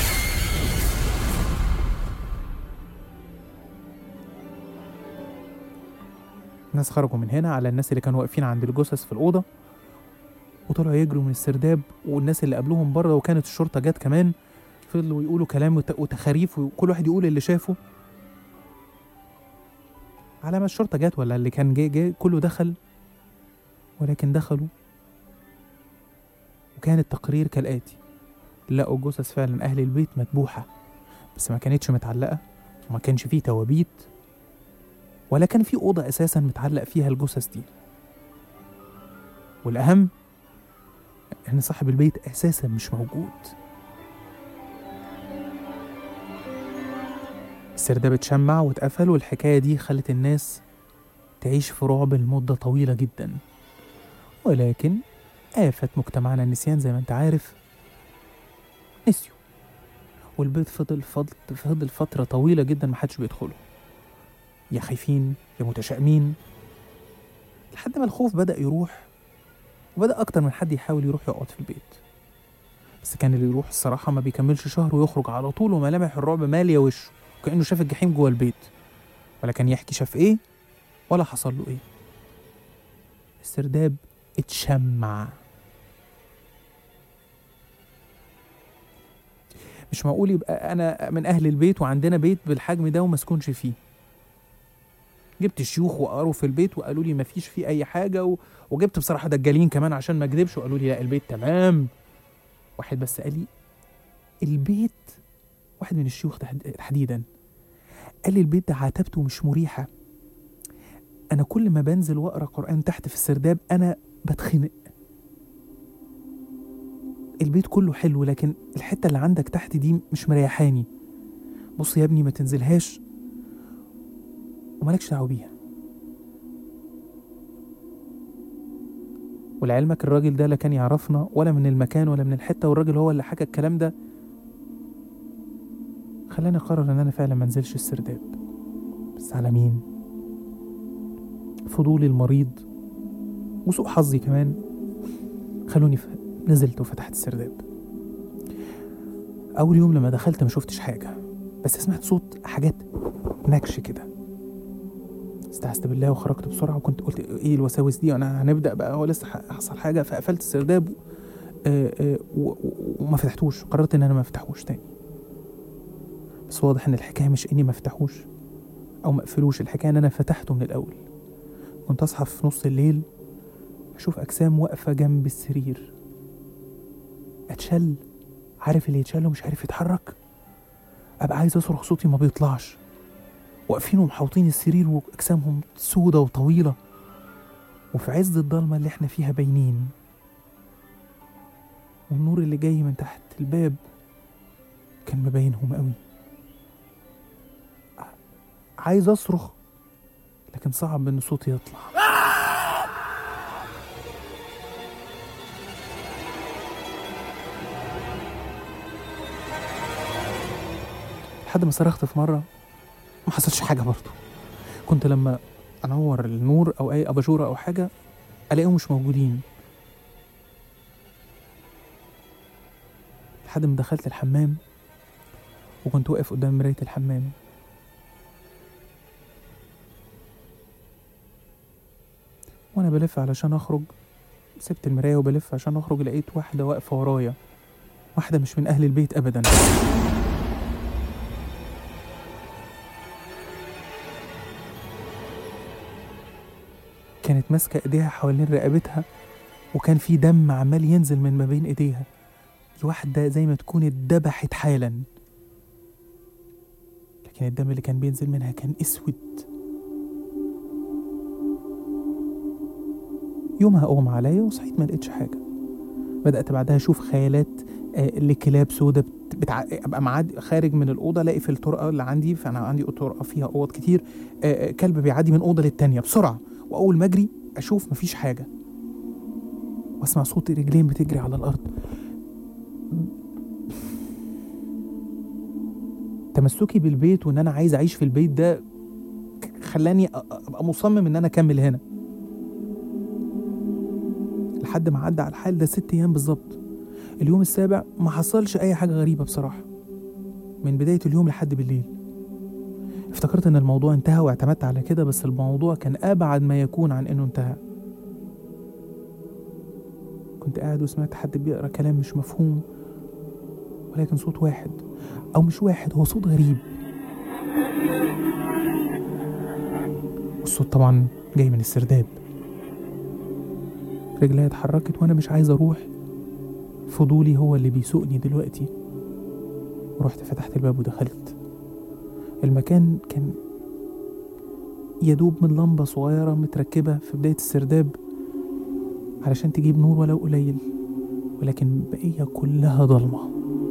Speaker 1: الناس خرجوا من هنا على الناس اللي كانوا واقفين عند الجثث في الأوضة وطلعوا يجروا من السرداب والناس اللي قبلهم بره وكانت الشرطة جت كمان فضلوا يقولوا كلام وت- وتخاريف وكل واحد يقول اللي شافه على ما الشرطة جت ولا اللي كان جاي جاي كله دخل ولكن دخلوا وكان التقرير كالآتي لقوا جثث فعلا أهل البيت مذبوحة بس ما كانتش متعلقة وما كانش فيه توابيت ولا كان في أوضة أساسا متعلق فيها الجثث دي والأهم إن صاحب البيت أساسا مش موجود السرداب اتشمع واتقفل والحكاية دي خلت الناس تعيش في رعب لمدة طويلة جدا ولكن آفة مجتمعنا النسيان زي ما انت عارف نسيوا والبيت فضل فضل فضل فترة طويلة جدا محدش بيدخله يا خايفين يا متشائمين لحد ما الخوف بدأ يروح وبدأ أكتر من حد يحاول يروح يقعد في البيت بس كان اللي يروح الصراحة ما بيكملش شهر ويخرج على طول وملامح الرعب مالية وشه كأنه شاف الجحيم جوه البيت ولا كان يحكي شاف ايه ولا حصل له ايه السرداب اتشمع مش معقول يبقى انا من اهل البيت وعندنا بيت بالحجم ده وما اسكنش فيه جبت شيوخ وقروا في البيت وقالوا لي مفيش فيه اي حاجه و... وجبت بصراحه دجالين كمان عشان ما اكذبش وقالوا لي لا البيت تمام واحد بس قال لي البيت واحد من الشيوخ تحد- تحديدا قال لي البيت ده عتبته مش مريحه انا كل ما بنزل واقرا قران تحت في السرداب انا بتخنق البيت كله حلو لكن الحته اللي عندك تحت دي مش مريحاني بص يا ابني ما تنزلهاش ومالكش دعوه بيها ولعلمك الراجل ده لا كان يعرفنا ولا من المكان ولا من الحته والراجل هو اللي حكى الكلام ده خلاني اقرر ان انا فعلا ما انزلش السرداب بس على مين فضولي المريض وسوء حظي كمان خلوني ف... نزلت وفتحت السرداب اول يوم لما دخلت ما شفتش حاجه بس سمعت صوت حاجات نكش كده استعذت بالله وخرجت بسرعه وكنت قلت ايه الوساوس دي انا هنبدا بقى هو لسه ح- حصل حاجه فقفلت السرداب آه، آه، و- و- وما فتحتوش قررت ان انا ما افتحوش تاني بس واضح ان الحكايه مش اني ما افتحوش او ما اقفلوش الحكايه ان انا فتحته من الاول كنت اصحى في نص الليل أشوف أجسام واقفة جنب السرير أتشل عارف اللي يتشل ومش عارف يتحرك أبقى عايز أصرخ صوتي ما بيطلعش واقفين ومحوطين السرير وأجسامهم سودة وطويلة وفي عز الضلمة اللي احنا فيها باينين والنور اللي جاي من تحت الباب كان مبينهم قوي ع- عايز أصرخ لكن صعب إن صوتي يطلع لحد ما صرخت في مرة ما حصلش حاجة برضه كنت لما أنور النور أو أي أباجورة أو حاجة ألاقيهم مش موجودين لحد ما دخلت الحمام وكنت واقف قدام مراية الحمام وأنا بلف علشان أخرج سبت المراية وبلف عشان أخرج لقيت واحدة واقفة ورايا واحدة مش من أهل البيت أبدا كانت ماسكة ايديها حوالين رقبتها وكان في دم عمال ينزل من ما بين ايديها دي واحدة زي ما تكون اتذبحت حالا لكن الدم اللي كان بينزل منها كان اسود يومها اغمى عليا وصحيت ما لقيتش حاجة بدأت بعدها أشوف خيالات آه، لكلاب سودة بت- بتع... أبقى معدي خارج من الأوضة ألاقي في الطرقة اللي عندي فأنا عندي طرقة فيها أوض كتير آه، آه، كلب بيعدي من أوضة للتانية بسرعة واول ما اجري اشوف مفيش حاجه واسمع صوت رجلين بتجري على الارض تمسكي بالبيت وان انا عايز اعيش في البيت ده خلاني أ- أ- ابقى مصمم ان انا اكمل هنا لحد ما عدى على الحال ده ست ايام بالظبط اليوم السابع ما حصلش اي حاجه غريبه بصراحه من بدايه اليوم لحد بالليل افتكرت ان الموضوع انتهى واعتمدت على كده بس الموضوع كان ابعد ما يكون عن انه انتهى كنت قاعد وسمعت حد بيقرا كلام مش مفهوم ولكن صوت واحد او مش واحد هو صوت غريب والصوت طبعا جاي من السرداب رجلي اتحركت وانا مش عايز اروح فضولي هو اللي بيسوقني دلوقتي ورحت فتحت الباب ودخلت المكان كان يدوب من لمبة صغيرة متركبة في بداية السرداب علشان تجيب نور ولو قليل ولكن البقية كلها ضلمة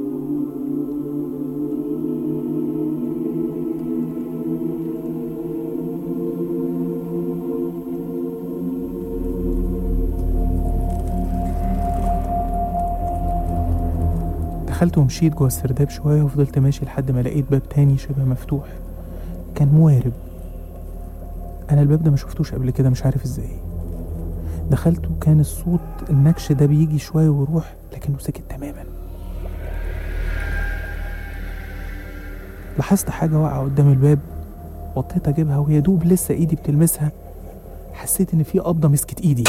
Speaker 1: دخلت ومشيت جوه السرداب شوية وفضلت ماشي لحد ما لقيت باب تاني شبه مفتوح كان موارب أنا الباب ده ما شفتوش قبل كده مش عارف ازاي دخلت وكان الصوت النكش ده بيجي شوية ويروح لكنه سكت تماما لاحظت حاجة واقعة قدام الباب وطيت أجيبها ويا دوب لسه إيدي بتلمسها حسيت إن في قبضة مسكت إيدي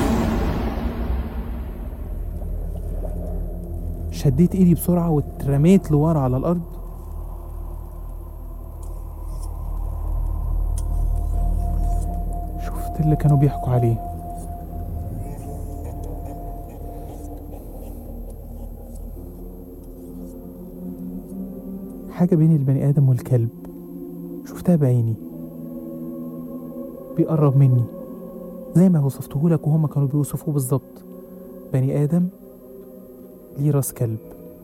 Speaker 1: شديت إيدي بسرعة واترميت لورا على الأرض شفت اللي كانوا بيحكوا عليه حاجة بين البني آدم والكلب شفتها بعيني بيقرب مني زي ما وصفته لك وهما كانوا بيوصفوه بالظبط بني آدم ليه راس كلب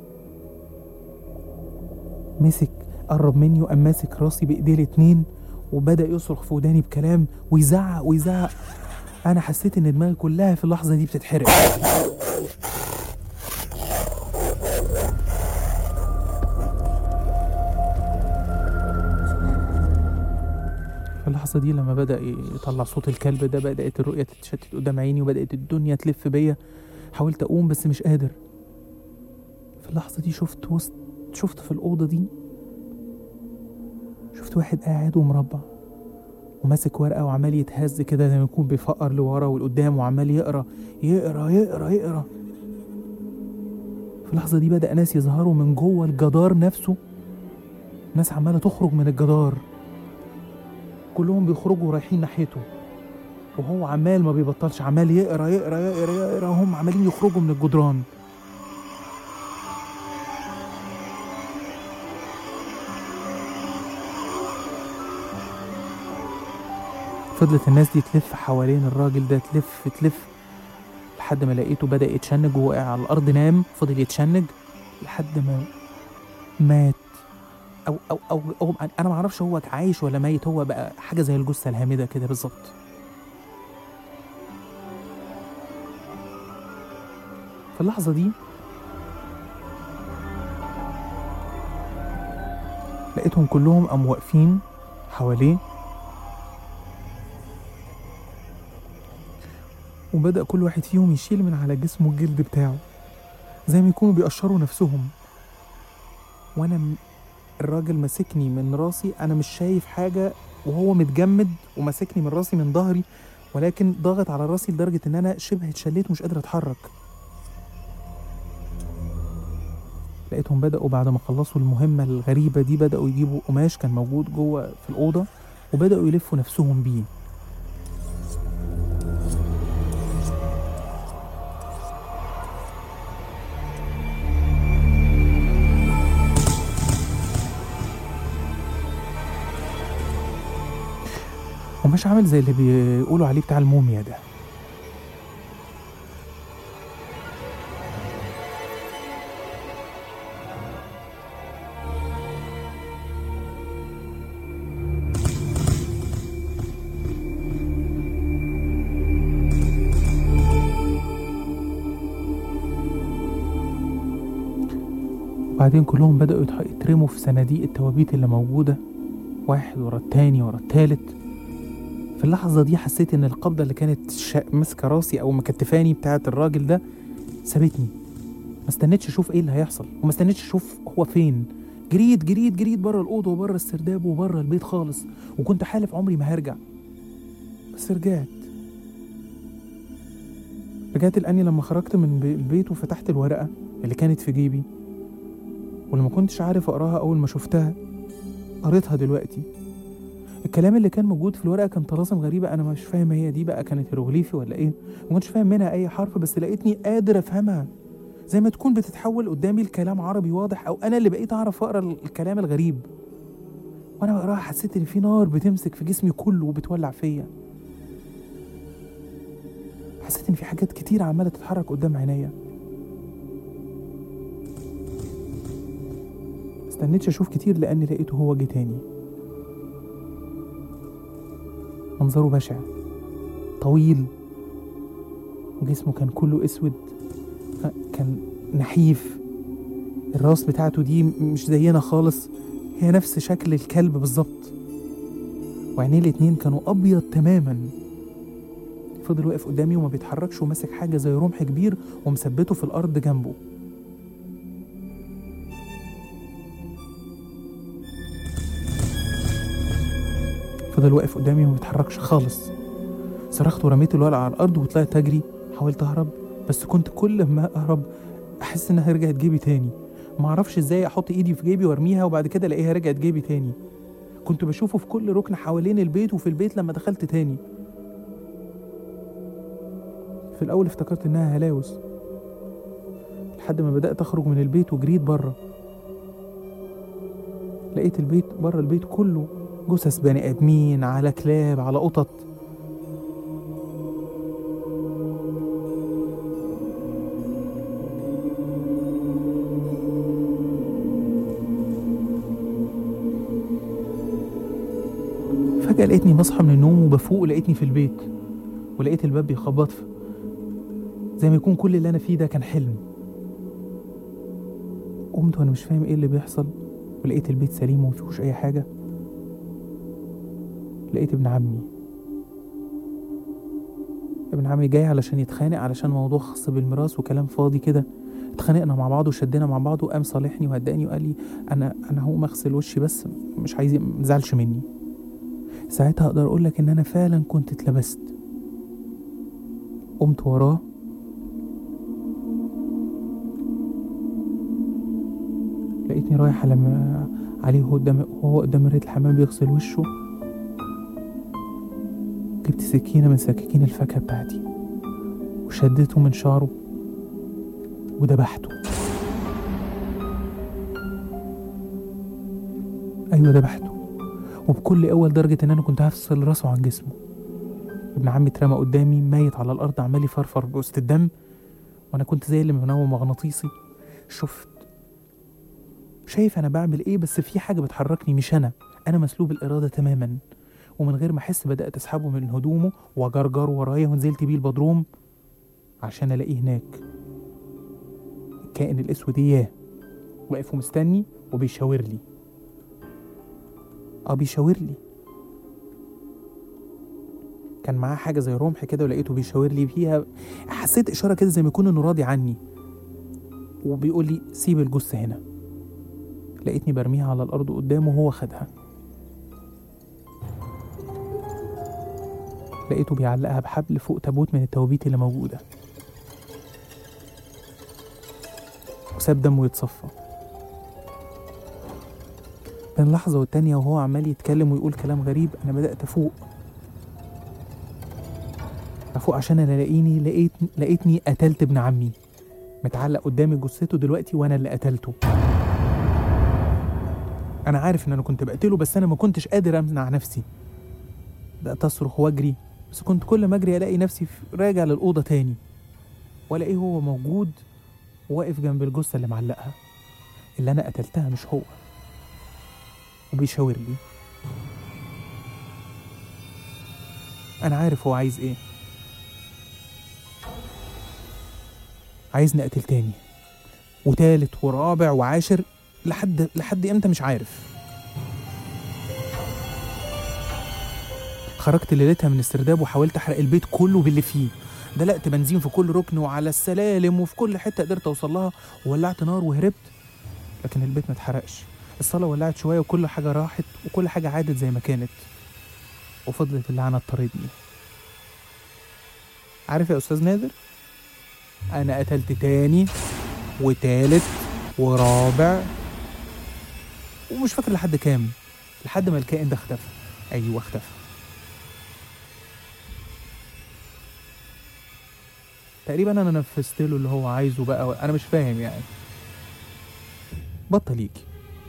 Speaker 1: مسك قرب مني وقام ماسك راسي بايديه الاتنين وبدأ يصرخ في وداني بكلام ويزعق ويزعق أنا حسيت إن دماغي كلها في اللحظة دي بتتحرق في اللحظة دي لما بدأ يطلع صوت الكلب ده بدأت الرؤية تتشتت قدام عيني وبدأت الدنيا تلف بيا حاولت أقوم بس مش قادر في اللحظة دي شفت وسط شفت في الأوضة دي شفت واحد قاعد ومربع وماسك ورقة وعمال يتهز كده زي ما يكون بيفقر لورا ولقدام وعمال يقرا يقرا يقرا يقرا في اللحظة دي بدأ ناس يظهروا من جوه الجدار نفسه ناس عمالة تخرج من الجدار كلهم بيخرجوا رايحين ناحيته وهو عمال ما بيبطلش عمال يقرا يقرا يقرا يقرا هم عمالين يخرجوا من الجدران فضلت الناس دي تلف حوالين الراجل ده تلف تلف لحد ما لقيته بدأ يتشنج ووقع على الأرض نام فضل يتشنج لحد ما مات أو أو أو, أو أنا معرفش هو عايش ولا ميت هو بقى حاجة زي الجثة الهامدة كده بالظبط في اللحظة دي لقيتهم كلهم قاموا واقفين حواليه وبدأ كل واحد فيهم يشيل من على جسمه الجلد بتاعه زي ما يكونوا بيقشروا نفسهم وانا م... الراجل ماسكني من راسي انا مش شايف حاجة وهو متجمد وماسكني من راسي من ظهري ولكن ضاغط على راسي لدرجة ان انا شبه اتشليت ومش قادر اتحرك لقيتهم بدأوا بعد ما خلصوا المهمة الغريبة دي بدأوا يجيبوا قماش كان موجود جوه في الأوضة وبدأوا يلفوا نفسهم بيه قماش عامل زي اللي بيقولوا عليه بتاع الموميا ده وبعدين كلهم بدأوا يتح- يترموا في صناديق التوابيت اللي موجودة واحد ورا التاني ورا التالت في اللحظة دي حسيت إن القبضة اللي كانت شا- ماسكة راسي أو مكتفاني بتاعة الراجل ده سابتني ما استنيتش أشوف إيه اللي هيحصل وما استنيتش أشوف هو فين جريت جريت جريت بره الأوضة وبره السرداب وبره البيت خالص وكنت حالف عمري ما هرجع بس رجعت رجعت لأني لما خرجت من بي- البيت وفتحت الورقة اللي كانت في جيبي واللي ما كنتش عارف أقراها أول ما شفتها قريتها دلوقتي الكلام اللي كان موجود في الورقة كان طلاسم غريبة أنا مش فاهم هي دي بقى كانت هيروغليفي ولا إيه ما كنتش فاهم منها أي حرف بس لقيتني قادر أفهمها زي ما تكون بتتحول قدامي الكلام عربي واضح أو أنا اللي بقيت أعرف أقرأ الكلام الغريب وأنا بقراها حسيت إن في نار بتمسك في جسمي كله وبتولع فيا حسيت إن في حاجات كتير عمالة تتحرك قدام عينيا استنيتش أشوف كتير لأني لقيته هو جه تاني منظره بشع طويل وجسمه كان كله اسود ك- كان نحيف الراس بتاعته دي م- مش زينا خالص هي نفس شكل الكلب بالظبط وعينيه الاتنين كانوا ابيض تماما فضل واقف قدامي وما بيتحركش وماسك حاجه زي رمح كبير ومثبته في الارض جنبه فضل واقف قدامي وما بيتحركش خالص صرخت ورميت الورقة على الأرض وطلعت أجري حاولت أهرب بس كنت كل ما أهرب أحس إنها رجعت جيبي تاني ما أعرفش إزاي أحط إيدي في جيبي وأرميها وبعد كده ألاقيها رجعت جيبي تاني كنت بشوفه في كل ركن حوالين البيت وفي البيت لما دخلت تاني في الأول افتكرت إنها هلاوس لحد ما بدأت أخرج من البيت وجريت بره لقيت البيت بره البيت كله جثث بني آدمين على كلاب على قطط فجأة لقيتني بصحى من النوم وبفوق لقيتني في البيت ولقيت الباب بيخبط في زي ما يكون كل اللي أنا فيه ده كان حلم قمت وأنا مش فاهم إيه اللي بيحصل ولقيت البيت سليم ومفيهوش أي حاجة لقيت ابن عمي ابن عمي جاي علشان يتخانق علشان موضوع خاص بالميراث وكلام فاضي كده اتخانقنا مع بعض وشدينا مع بعض وقام صالحني وهداني وقال لي انا انا هقوم اغسل وشي بس مش عايز مزعلش مني ساعتها اقدر اقول لك ان انا فعلا كنت اتلبست قمت وراه لقيتني رايح على عليه وهو قدام وهو قدام مراية الحمام بيغسل وشه جبت جبت سكينة من سكاكين الفاكهة بتاعتي وشدته من شعره وذبحته أيوة ذبحته وبكل قوة لدرجة إن أنا كنت هفصل راسه عن جسمه ابن عمي اترمى قدامي ميت على الأرض عمال يفرفر بوسط الدم وأنا كنت زي اللي منوم مغناطيسي شفت شايف أنا بعمل إيه بس في حاجة بتحركني مش أنا أنا مسلوب الإرادة تماما ومن غير ما أحس بدأت أسحبه من هدومه وجرجر ورايا ونزلت بيه البدروم عشان ألاقيه هناك الكائن الأسود إياه واقف ومستني وبيشاور لي اه بيشاور لي كان معاه حاجة زي رمح كده ولقيته بيشاور لي فيها حسيت إشارة كده زي ما يكون إنه راضي عني وبيقول لي سيب الجثة هنا لقيتني برميها على الأرض قدامه وهو خدها لقيته بيعلقها بحبل فوق تابوت من التوابيت اللي موجودة وساب دمه يتصفى بين لحظة والتانية وهو عمال يتكلم ويقول كلام غريب أنا بدأت أفوق أفوق عشان أنا لاقيني لقيت لقيتني قتلت ابن عمي متعلق قدامي جثته دلوقتي وأنا اللي قتلته أنا عارف إن أنا كنت بقتله بس أنا ما كنتش قادر أمنع نفسي بدأت أصرخ وأجري بس كنت كل ما أجري ألاقي نفسي في- راجع للأوضة تاني وألاقيه هو موجود واقف جنب الجثة اللي معلقها اللي أنا قتلتها مش هو وبيشاور لي أنا عارف هو عايز إيه عايزني أقتل تاني وتالت ورابع وعاشر لحد لحد إمتى مش عارف خرجت ليلتها من السرداب وحاولت أحرق البيت كله باللي فيه دلقت بنزين في كل ركن وعلى السلالم وفي كل حتة قدرت أوصل لها وولعت نار وهربت لكن البيت ما اتحرقش الصلاة ولعت شوية وكل حاجة راحت وكل حاجة عادت زي ما كانت وفضلت اللعنة تطاردني عارف يا أستاذ نادر أنا قتلت تاني وتالت ورابع ومش فاكر لحد كام لحد ما الكائن ده اختفى أيوه اختفى تقريبا أنا نفذت له اللي هو عايزه بقى أنا مش فاهم يعني بطل يجي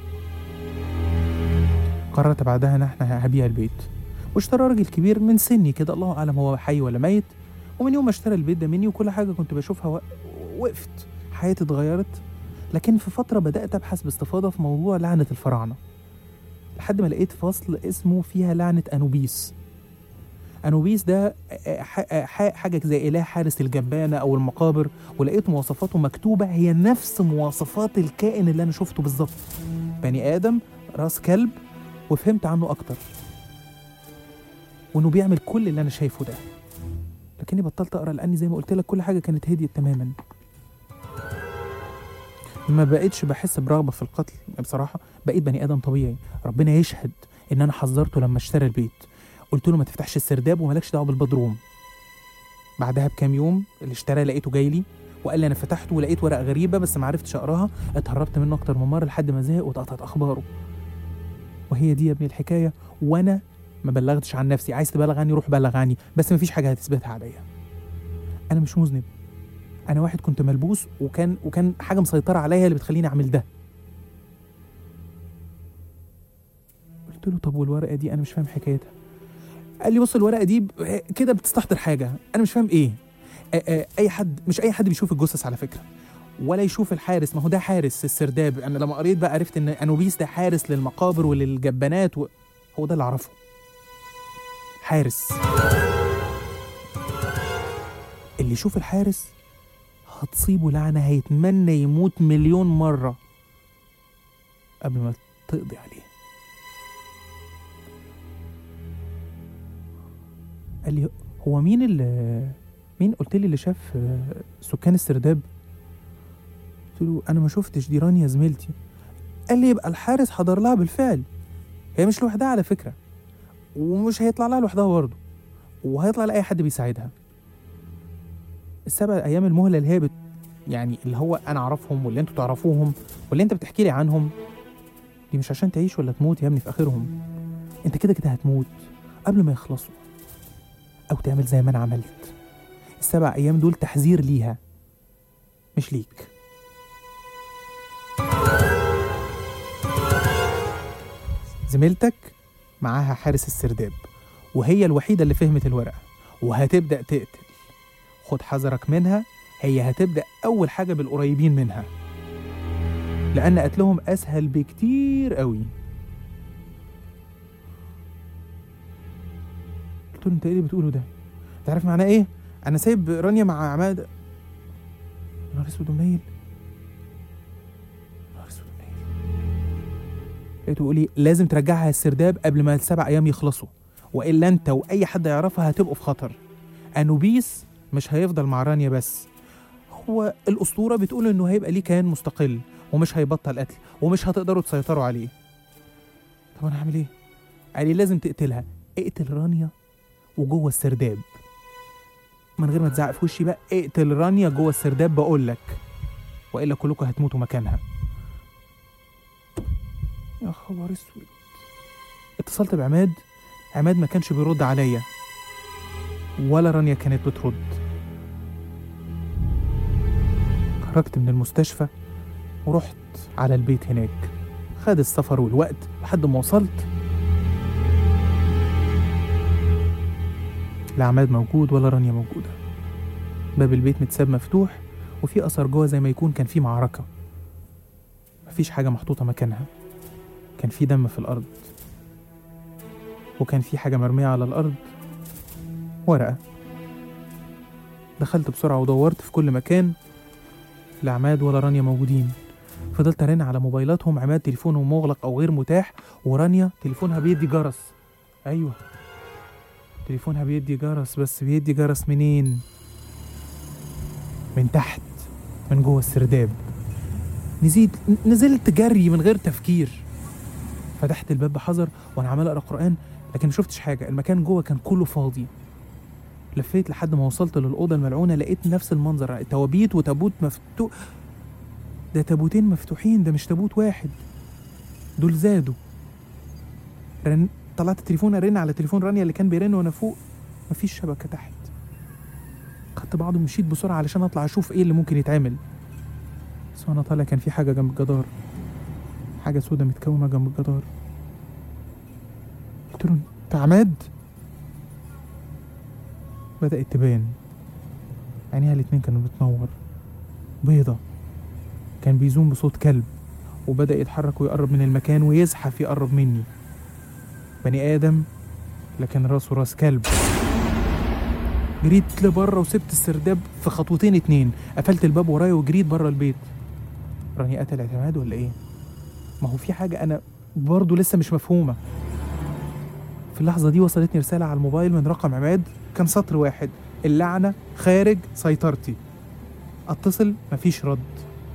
Speaker 1: قررت بعدها ان احنا هبيع البيت واشترى راجل كبير من سني كده الله اعلم هو حي ولا ميت ومن يوم ما اشترى البيت ده مني وكل حاجه كنت بشوفها و- وقفت حياتي اتغيرت لكن في فتره بدات ابحث باستفاضه في موضوع لعنه الفراعنه لحد ما لقيت فصل اسمه فيها لعنه انوبيس انوبيس ده ح- ح- حاجه زي اله حارس الجبانه او المقابر ولقيت مواصفاته مكتوبه هي نفس مواصفات الكائن اللي انا شفته بالظبط بني ادم راس كلب وفهمت عنه اكتر وانه بيعمل كل اللي انا شايفه ده لكني بطلت اقرا لاني زي ما قلت لك كل حاجه كانت هديت تماما ما بقتش بحس برغبه في القتل بصراحه بقيت بني ادم طبيعي ربنا يشهد ان انا حذرته لما اشترى البيت قلت له ما تفتحش السرداب ومالكش دعوه بالبدروم بعدها بكام يوم اللي اشتراه لقيته جاي لي وقال لي انا فتحته ولقيت ورقه غريبه بس ما عرفتش اقراها اتهربت منه اكتر من مره لحد ما زهق واتقطعت اخباره وهي دي يا ابني الحكايه وانا ما بلغتش عن نفسي عايز تبلغ عني روح بلغ عني بس مفيش حاجه هتثبتها عليا انا مش مذنب انا واحد كنت ملبوس وكان وكان حاجه مسيطره عليا اللي بتخليني اعمل ده قلت له طب والورقه دي انا مش فاهم حكايتها قال لي بص الورقه دي ب- كده بتستحضر حاجه انا مش فاهم ايه آ- آ- اي حد مش اي حد بيشوف الجثث على فكره ولا يشوف الحارس ما هو ده حارس السرداب انا لما قريت بقى عرفت ان انوبيس ده حارس للمقابر وللجبانات و... هو ده اللي اعرفه حارس اللي يشوف الحارس هتصيبه لعنة هيتمنى يموت مليون مرة قبل ما تقضي عليه قال لي هو مين اللي مين قلت لي اللي شاف آه، سكان السرداب قلت له انا ما شفتش دي رانيا زميلتي قال لي يبقى الحارس حضر لها بالفعل هي مش لوحدها على فكره ومش هيطلع لها لوحدها برضه وهيطلع لاي حد بيساعدها السبع ايام المهله اللي هي بت يعني اللي هو انا اعرفهم واللي انتوا تعرفوهم واللي انت بتحكي لي عنهم دي مش عشان تعيش ولا تموت يا ابني في اخرهم انت كده كده هتموت قبل ما يخلصوا او تعمل زي ما انا عملت السبع ايام دول تحذير ليها مش ليك زميلتك معاها حارس السرداب وهي الوحيدة اللي فهمت الورقة وهتبدأ تقتل خد حذرك منها هي هتبدأ أول حاجة بالقريبين منها لأن قتلهم أسهل بكتير قوي قلت له أنت إيه اللي بتقوله ده؟ أنت عارف معناه إيه؟ أنا سايب رانيا مع عماد يا نهار أسود ومنيل نهار أسود ومنيل لقيته يقول لي لازم ترجعها السرداب قبل ما السبع أيام يخلصوا وإلا أنت وأي حد يعرفها هتبقوا في خطر أنوبيس مش هيفضل مع رانيا بس هو الأسطورة بتقول إنه هيبقى ليه كيان مستقل ومش هيبطل قتل ومش هتقدروا تسيطروا عليه طب أنا هعمل إيه؟ قال لي لازم تقتلها اقتل رانيا وجوه السرداب من غير ما تزعق في وشي بقى اقتل رانيا جوه السرداب بقول لك والا كلكم هتموتوا مكانها يا خبر اسود اتصلت بعماد عماد ما كانش بيرد عليا ولا رانيا كانت بترد خرجت من المستشفى ورحت على البيت هناك خد السفر والوقت لحد ما وصلت لا عماد موجود ولا رانيا موجودة باب البيت متساب مفتوح وفي أثر جوه زي ما يكون كان في معركة مفيش حاجة محطوطة مكانها كان في دم في الأرض وكان في حاجة مرمية على الأرض ورقة دخلت بسرعة ودورت في كل مكان لا عماد ولا رانيا موجودين فضلت أرن على موبايلاتهم عماد تليفونه مغلق أو غير متاح ورانيا تليفونها بيدي جرس أيوه تليفونها بيدي جرس بس بيدي جرس منين من تحت من جوه السرداب نزيد نزلت جري من غير تفكير فتحت الباب بحذر وانا عمال اقرا قران لكن ما شفتش حاجه المكان جوه كان كله فاضي لفيت لحد ما وصلت للاوضه الملعونه لقيت نفس المنظر توابيت وتابوت مفتوح ده تابوتين مفتوحين ده مش تابوت واحد دول زادوا رن... طلعت التليفون ارن على تليفون رانيا اللي كان بيرن وانا فوق مفيش شبكه تحت خدت بعضه ومشيت بسرعه علشان اطلع اشوف ايه اللي ممكن يتعمل بس وانا طالع كان في حاجه جنب الجدار حاجه سودة متكومه جنب الجدار قلت له انت عماد بدات تبان عينيها الاتنين كانوا بتنور بيضة كان بيزوم بصوت كلب وبدأ يتحرك ويقرب من المكان ويزحف يقرب مني بني آدم لكن راسه راس كلب جريت لبره وسبت السرداب في خطوتين اتنين قفلت الباب ورايا وجريت بره البيت راني قتل اعتماد ولا ايه ما هو في حاجة أنا برضه لسه مش مفهومة في اللحظة دي وصلتني رسالة على الموبايل من رقم عماد كان سطر واحد اللعنة خارج سيطرتي اتصل مفيش رد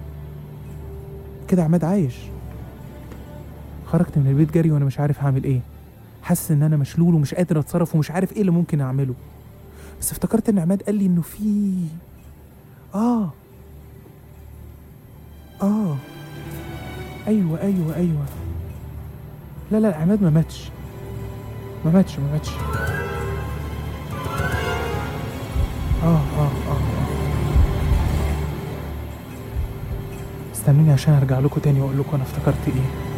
Speaker 1: كده عماد عايش خرجت من البيت جري وانا مش عارف هعمل ايه حاسس ان انا مشلول ومش قادر اتصرف ومش عارف ايه اللي ممكن اعمله بس افتكرت ان عماد قال لي انه في اه اه ايوه ايوه ايوه لا لا عماد ما ماتش ما ماتش ما ماتش اه اه اه اه استنوني عشان ارجع لكم تاني واقول لكم انا افتكرت ايه